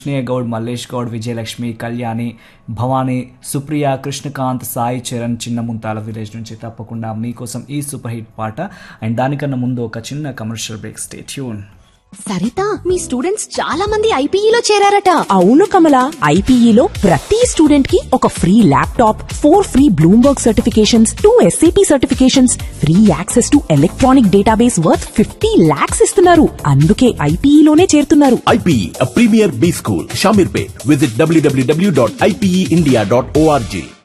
కృష్ణయ్య గౌడ్ మల్లేష్ గౌడ్ విజయలక్ష్మి కళ్యాణి భవానీ సుప్రియ కృష్ణకాంత్ సాయి చరణ్ చిన్న ముంతాల విలేజ్ నుంచి తప్పకుండా మీకోసం ఈ సూపర్ హిట్ పాట అండ్ దానికన్నా ముందు ఒక చిన్న commercial break stay tune Saritha మీ స్టూడెంట్స్ చాలా మంది ఐపీఈలో చేరారట అవును కమల ఐపీఈలో ప్రతి స్టూడెంట్ కి ఒక free laptop four free Bloomberg certifications two SAP certifications free access to electronic database worth fifty lakhs ఇస్తున్నారు అందుకే ఐపీఈలోనే చేరుతున్నారు IPE, a premier B school, Shamirpet. Visit www.ipeindia.org.